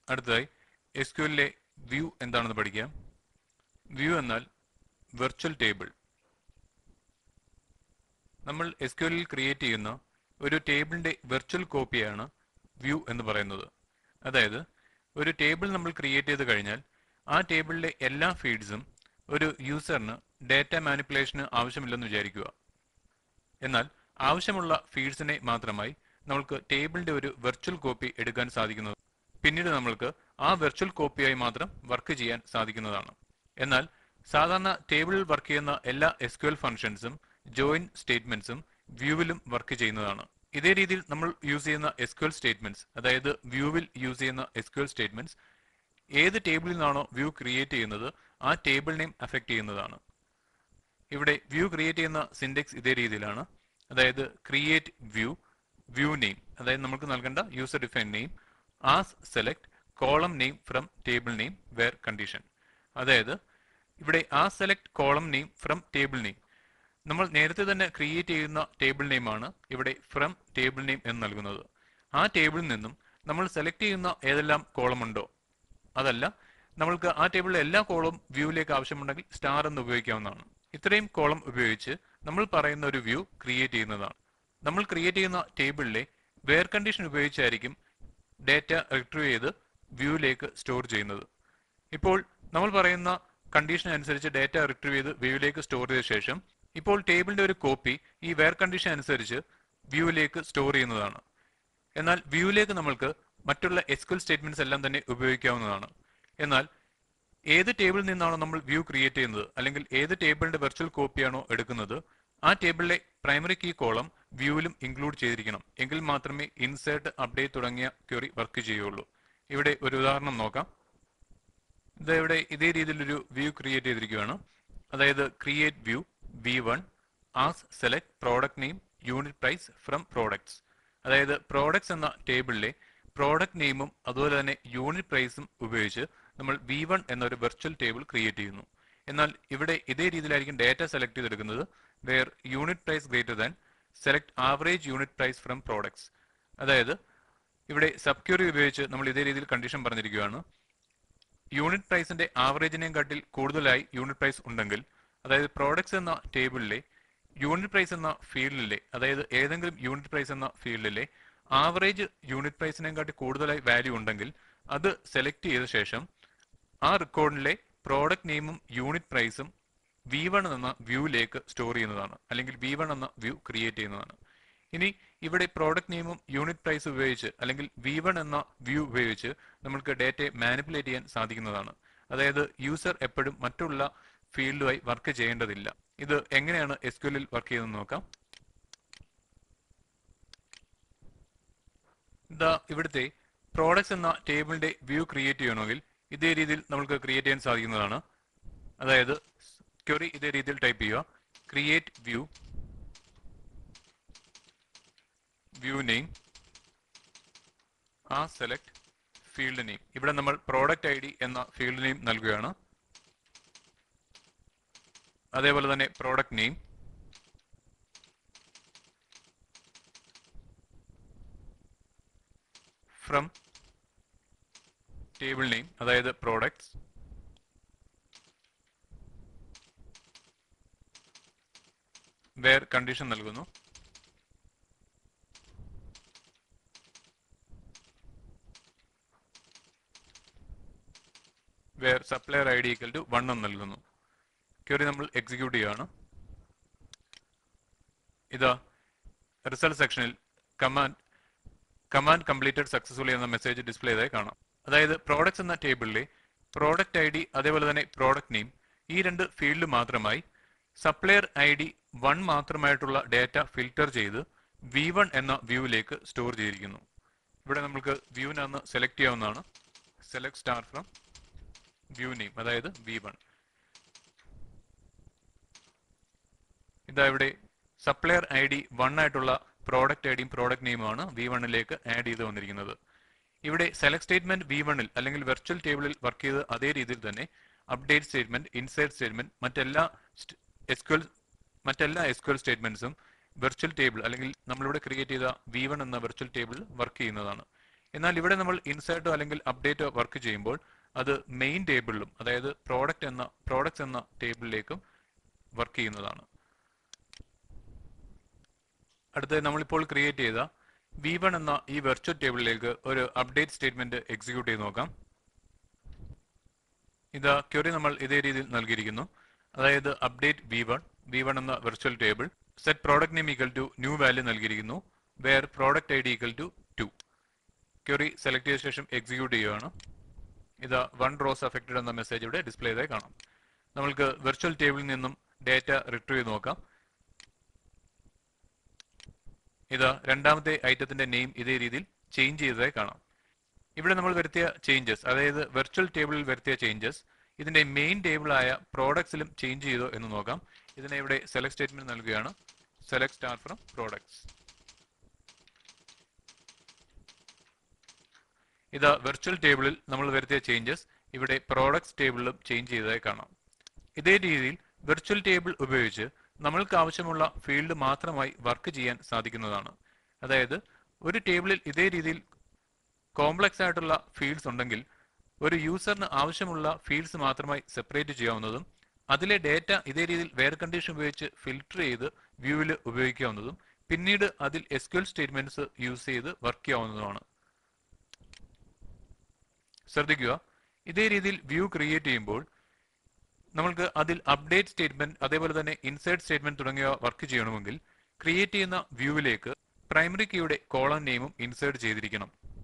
അടുത്തതായി S Q എല്ലിലെ view എന്താണെന്ന് പഠിക്കാം വ്യൂ എന്നാൽ വെർച്വൽ ടേബിൾ നമ്മൾ എസ് ക്യു എല്ലിൽ ക്രിയേറ്റ് ചെയ്യുന്ന ഒരു ടേബിളിന്റെ വെർച്വൽ കോപ്പിയാണ് വ്യൂ എന്ന് പറയുന്നത് അതായത് ഒരു ടേബിൾ നമ്മൾ ക്രിയേറ്റ് ചെയ്ത് കഴിഞ്ഞാൽ ആ ടേബിളിലെ എല്ലാ ഫീഡ്സും ഒരു യൂസറിന് ഡാറ്റ മാനിപ്പുലേഷന് ആവശ്യമില്ലെന്ന് വിചാരിക്കുക എന്നാൽ ആവശ്യമുള്ള ഫീഡ്സിനെ മാത്രമായി നമുക്ക് ടേബിളിന്റെ ഒരു വെർച്വൽ കോപ്പി എടുക്കാൻ സാധിക്കുന്നത് പിന്നീട് നമ്മൾക്ക് ആ വെർച്വൽ കോപ്പിയായി മാത്രം വർക്ക് ചെയ്യാൻ സാധിക്കുന്നതാണ് എന്നാൽ സാധാരണ ടേബിളിൽ വർക്ക് ചെയ്യുന്ന എല്ലാ എസ് ക്യു എൽ ഫംഗ്ഷൻസും ജോയിൻ സ്റ്റേറ്റ്മെന്റ്സും വ്യൂവിലും വർക്ക് ചെയ്യുന്നതാണ് ഇതേ രീതിയിൽ നമ്മൾ യൂസ് ചെയ്യുന്ന എസ് ക്യു എൽ സ്റ്റേറ്റ്മെന്റ്സ് അതായത് വ്യൂവിൽ യൂസ് ചെയ്യുന്ന എസ് ക്യു എൽ സ്റ്റേറ്റ്മെന്റ്സ് ഏത് ടേബിളിൽ നിന്നാണോ വ്യൂ ക്രിയേറ്റ് ചെയ്യുന്നത് ആ ടേബിളിനെയും അഫക്റ്റ് ചെയ്യുന്നതാണ് ഇവിടെ വ്യൂ ക്രിയേറ്റ് ചെയ്യുന്ന സിൻഡെക്സ് ഇതേ രീതിയിലാണ് അതായത് ക്രിയേറ്റ് വ്യൂ വ്യൂ നെയിം അതായത് നമുക്ക് നൽകേണ്ട user define name as select column name from table name where condition അതായത് ഇവിടെ ആ select column name from table name നമ്മൾ നേരത്തെ തന്നെ ക്രിയേറ്റ് ചെയ്യുന്ന ടേബിൾ നെയിമാണ് ഇവിടെ ഫ്രം ടേബിൾ നെയിം എന്ന് നൽകുന്നത് ആ ടേബിളിൽ നിന്നും നമ്മൾ സെലക്ട് ചെയ്യുന്ന ഏതെല്ലാം കോളം ഉണ്ടോ അതല്ല നമ്മൾക്ക് ആ ടേബിളിലെ എല്ലാ കോളം വ്യൂവിലേക്ക് ആവശ്യമുണ്ടെങ്കിൽ സ്റ്റാർ എന്ന് ഉപയോഗിക്കാവുന്നതാണ് ഇത്രയും കോളം ഉപയോഗിച്ച് നമ്മൾ പറയുന്ന ഒരു വ്യൂ ക്രിയേറ്റ് ചെയ്യുന്നതാണ് നമ്മൾ ക്രിയേറ്റ് ചെയ്യുന്ന ടേബിളിലെ വെയർ കണ്ടീഷൻ ഉപയോഗിച്ചായിരിക്കും ഡാറ്റ റിട്രീവ് ചെയ്ത് വ്യൂവിലേക്ക് സ്റ്റോർ ചെയ്യുന്നത് ഇപ്പോൾ നമ്മൾ പറയുന്ന കണ്ടീഷൻ അനുസരിച്ച് ഡാറ്റ റിട്രീവ് ചെയ്ത് വ്യൂവിലേക്ക് സ്റ്റോർ ചെയ്ത ശേഷം ഇപ്പോൾ ടേബിളിന്റെ ഒരു കോപ്പി ഈ വെയർ കണ്ടീഷൻ അനുസരിച്ച് വ്യൂവിലേക്ക് സ്റ്റോർ ചെയ്യുന്നതാണ് എന്നാൽ വ്യൂവിലേക്ക് നമ്മൾക്ക് മറ്റുള്ള എസ്ക്വൽ സ്റ്റേറ്റ്മെന്റ്സ് എല്ലാം തന്നെ ഉപയോഗിക്കാവുന്നതാണ് എന്നാൽ ഏത് ടേബിളിൽ നിന്നാണോ നമ്മൾ വ്യൂ ക്രിയേറ്റ് ചെയ്യുന്നത് അല്ലെങ്കിൽ ഏത് ടേബിളിന്റെ വെർച്വൽ കോപ്പിയാണോ എടുക്കുന്നത് ആ ടേബിളിലെ പ്രൈമറി കീ കോളം വ്യൂവിലും ഇൻക്ലൂഡ് ചെയ്തിരിക്കണം എങ്കിൽ മാത്രമേ ഇൻസേർട്ട് അപ്ഡേറ്റ് തുടങ്ങിയ ക്വറി വർക്ക് ചെയ്യുള്ളൂ ഇവിടെ ഒരു ഉദാഹരണം നോക്കാം ഇത് ഇവിടെ ഇതേ രീതിയിലൊരു വ്യൂ ക്രിയേറ്റ് ചെയ്തിരിക്കുകയാണ് അതായത് create view V one as select product name unit price from products അതായത് പ്രോഡക്ട്സ് എന്ന ടേബിളിലെ പ്രോഡക്റ്റ് നെയിമും അതുപോലെ തന്നെ യൂണിറ്റ് പ്രൈസും ഉപയോഗിച്ച് നമ്മൾ വി വൺ എന്നൊരു വെർച്വൽ ടേബിൾ ക്രിയേറ്റ് ചെയ്യുന്നു എന്നാൽ ഇവിടെ ഇതേ രീതിയിലായിരിക്കും ഡാറ്റ സെലക്ട് ചെയ്തെടുക്കുന്നത് where unit price greater than select average unit price from products അതായത് ഇവിടെ സബ് ക്യൂറി ഉപയോഗിച്ച് നമ്മൾ ഇതേ രീതിയിൽ കണ്ടീഷൻ പറഞ്ഞിരിക്കുകയാണ് യൂണിറ്റ് പ്രൈസിന്റെ ആവറേജിനെയും കാട്ടിൽ കൂടുതലായി യൂണിറ്റ് പ്രൈസ് ഉണ്ടെങ്കിൽ അതായത് പ്രോഡക്ട്സ് എന്ന ടേബിളിലെ യൂണിറ്റ് പ്രൈസ് എന്ന ഫീൽഡിലെ അതായത് ഏതെങ്കിലും യൂണിറ്റ് പ്രൈസ് എന്ന ഫീൽഡിലെ ആവറേജ് യൂണിറ്റ് പ്രൈസിനെയും കാട്ടി കൂടുതലായി വാല്യൂ ഉണ്ടെങ്കിൽ അത് സെലക്ട് ചെയ്ത ശേഷം ആ റെക്കോർഡിലെ പ്രോഡക്റ്റ് നെയിമും യൂണിറ്റ് പ്രൈസും വി വൺ എന്ന വ്യൂവിലേക്ക് സ്റ്റോർ ചെയ്യുന്നതാണ് അല്ലെങ്കിൽ വി വൺ എന്ന വ്യൂ ക്രിയേറ്റ് ചെയ്യുന്നതാണ് ഇനി ഇവിടെ പ്രോഡക്റ്റ് നെയിമും യൂണിറ്റ് പ്രൈസ് ഉപയോഗിച്ച് അല്ലെങ്കിൽ വി വൺ എന്ന വ്യൂ ഉപയോഗിച്ച് നമുക്ക് ഡേറ്റയെ മാനിപ്പുലേറ്റ് ചെയ്യാൻ സാധിക്കുന്നതാണ് അതായത് യൂസർ എപ്പോഴും മറ്റുള്ള ഫീൽഡുമായി വർക്ക് ചെയ്യേണ്ടതില്ല ഇത് എങ്ങനെയാണ് എസ് ക്യു വർക്ക് ചെയ്യുന്നത് നോക്കാം ഇതാ ഇവിടുത്തെ പ്രോഡക്ട്സ് എന്ന ടേബിളിന്റെ വ്യൂ ക്രിയേറ്റ് ചെയ്യണമെങ്കിൽ ഇതേ രീതിയിൽ നമുക്ക് ക്രിയേറ്റ് ചെയ്യാൻ സാധിക്കുന്നതാണ് അതായത് ക്വറി ഇതേ രീതിയിൽ ടൈപ്പ് ചെയ്യുക ക്രിയേറ്റ് വ്യൂ വ്യൂ നെയിം ആ സെലക്ട് ഫീൽഡ് നെയിം ഇവിടെ നമ്മൾ പ്രോഡക്റ്റ് ഐ ഡി എന്ന ഫീൽഡ് നെയിം നൽകുകയാണ് അതേപോലെ തന്നെ product name from table name അതായത് പ്രോഡക്ട്സ് വേർ കണ്ടീഷൻ നൽകുന്നു where supplier I D equal to one എന്ന് നൽകുന്നു ക്വറി നമ്മൾ എക്സിക്യൂട്ട് ചെയ്യുകയാണ് ഇതാ റിസൾട്ട് സെക്ഷനിൽ കമാൻഡ് കമാൻഡ് കംപ്ലീറ്റഡ് സക്സസ്ഫുള്ളി എന്ന മെസ്സേജ് ഡിസ്പ്ലേ ചെയ്തായി കാണാം അതായത് പ്രോഡക്ട്സ് എന്ന ടേബിളിലെ പ്രോഡക്റ്റ് ഐ ഡി അതേപോലെ തന്നെ പ്രോഡക്റ്റ് നെയിം ഈ രണ്ട് ഫീൽഡ് മാത്രമായി സപ്ലയർ ഐ ഡി വൺ മാത്രമായിട്ടുള്ള ഡാറ്റ ഫിൽട്ടർ ചെയ്ത് വി വൺ എന്ന വ്യൂവിലേക്ക് സ്റ്റോർ ചെയ്തിരിക്കുന്നു ഇവിടെ നമുക്ക് വ്യൂവിനന്ന് സെലക്ട് ചെയ്യാവുന്നതാണ് select star from view name അതായത് വി വൺ ഇതാ ഇവിടെ സപ്ലയർ ഐ ഡി വൺ ആയിട്ടുള്ള പ്രോഡക്റ്റ് ഐ ഡിയും പ്രോഡക്റ്റ് നെയിമുമാണ് വി വണ്ണിലേക്ക് ആഡ് ചെയ്ത് വന്നിരിക്കുന്നത് ഇവിടെ സെലക്ട് സ്റ്റേറ്റ്മെന്റ് വി വണ്ണിൽ അല്ലെങ്കിൽ വെർച്വൽ ടേബിളിൽ വർക്ക് ചെയ്ത് അതേ രീതിയിൽ തന്നെ അപ്ഡേറ്റ് സ്റ്റേറ്റ്മെന്റ് ഇൻസൈഡ് സ്റ്റേറ്റ്മെന്റ് മറ്റെല്ലാ എസ്ക്വൽ മറ്റെല്ലാ എസ്ക്വൽ സ്റ്റേറ്റ്മെന്റ്സും വെർച്വൽ ടേബിൾ അല്ലെങ്കിൽ നമ്മളിവിടെ ക്രിയേറ്റ് ചെയ്ത വി വൺ എന്ന വെർച്വൽ ടേബിളിൽ വർക്ക് ചെയ്യുന്നതാണ് എന്നാൽ ഇവിടെ നമ്മൾ ഇൻസേർട്ടോ അല്ലെങ്കിൽ അപ്ഡേറ്റോ വർക്ക് ചെയ്യുമ്പോൾ അത് മെയിൻ ടേബിളിലും അതായത് പ്രോഡക്റ്റ് എന്ന പ്രോഡക്ട്സ് എന്ന ടേബിളിലേക്കും വർക്ക് ചെയ്യുന്നതാണ് അടുത്തത് നമ്മളിപ്പോൾ ക്രിയേറ്റ് ചെയ്ത വി വൺ എന്ന ഈ വെർച്വൽ ടേബിളിലേക്ക് ഒരു അപ്ഡേറ്റ് സ്റ്റേറ്റ്മെന്റ് എക്സിക്യൂട്ട് ചെയ്ത് നോക്കാം ഇത് ക്വറി നമ്മൾ ഇതേ രീതിയിൽ നൽകിയിരിക്കുന്നു അതായത് update V one V one എന്ന virtual table set product name equal to new value നൽകിയിരിക്കുന്നു where product I D equal to two query select ചെയ്ത ശേഷം എക്സിക്യൂട്ട് ചെയ്യുകയാണ് ഇത് വൺ റോസ് അഫക്റ്റഡ് എന്ന മെസ്സേജ് ഇവിടെ ഡിസ്പ്ലേ ചെയ്തായി കാണാം നമ്മൾക്ക് വെർച്വൽ ടേബിളിൽ നിന്നും ഡാറ്റ റിട്രീവ് ചെയ്ത് നോക്കാം ഇത് രണ്ടാമത്തെ ഐറ്റത്തിന്റെ നെയിം ഇതേ രീതിയിൽ ചേഞ്ച് ചെയ്തതായി കാണാം ഇവിടെ നമ്മൾ വരുത്തിയ ചേഞ്ചസ് അതായത് വെർച്വൽ ടേബിളിൽ വരുത്തിയ ചേഞ്ചസ് ഇതിന്റെ മെയിൻ ടേബിളായ പ്രോഡക്ട്സിലും ചേഞ്ച് ചെയ്തോ എന്ന് നോക്കാം ഇതിനെ ഇവിടെ സെലക്ട് സ്റ്റേറ്റ്മെന്റ് നൽകുകയാണ് സെലക്ട് സ്റ്റാർ ഫ്രം പ്രോഡക്ട്സ് ഇത് വെർച്വൽ ടേബിളിൽ നമ്മൾ വരുത്തിയ ചേഞ്ചസ് ഇവിടെ പ്രോഡക്ട്സ് ടേബിളിലും ചേഞ്ച് ചെയ്തതായി കാണാം ഇതേ രീതിയിൽ വെർച്വൽ ടേബിൾ ഉപയോഗിച്ച് നമ്മൾക്ക് ആവശ്യമുള്ള ഫീൽഡ് മാത്രമായി വർക്ക് ചെയ്യാൻ സാധിക്കുന്നതാണ് അതായത് ഒരു ടേബിളിൽ ഇതേ രീതിയിൽ കോംപ്ലക്സ് ആയിട്ടുള്ള ഫീൽഡ്സ് ഉണ്ടെങ്കിൽ ഒരു യൂസറിന് ആവശ്യമുള്ള ഫീൽഡ്സ് മാത്രമായി സെപ്പറേറ്റ് ചെയ്യാവുന്നതും അതിലെ ഡേറ്റ ഇതേ രീതിയിൽ വെയർ കണ്ടീഷൻ ഉപയോഗിച്ച് ഫിൽട്ടർ ചെയ്ത് വ്യൂവിൽ ഉപയോഗിക്കാവുന്നതും പിന്നീട് അതിൽ എസ്ക്യൂഎൽ സ്റ്റേറ്റ്മെന്റ്സ് യൂസ് ചെയ്ത് വർക്ക് ചെയ്യാവുന്നതുമാണ് ശ്രദ്ധിക്കുക ഇതേ രീതിയിൽ വ്യൂ ക്രിയേറ്റ് ചെയ്യുമ്പോൾ നമ്മൾക്ക് അതിൽ അപ്ഡേറ്റ് സ്റ്റേറ്റ്മെന്റ് അതേപോലെ തന്നെ ഇൻസേർട്ട് സ്റ്റേറ്റ്മെന്റ് തുടങ്ങിയവ വർക്ക് ചെയ്യണമെങ്കിൽ ക്രിയേറ്റ് ചെയ്യുന്ന വ്യൂവിലേക്ക് പ്രൈമറി കീയുടെ കോളം നെയിമും ഇൻസേർട്ട് ചെയ്തിരിക്കണം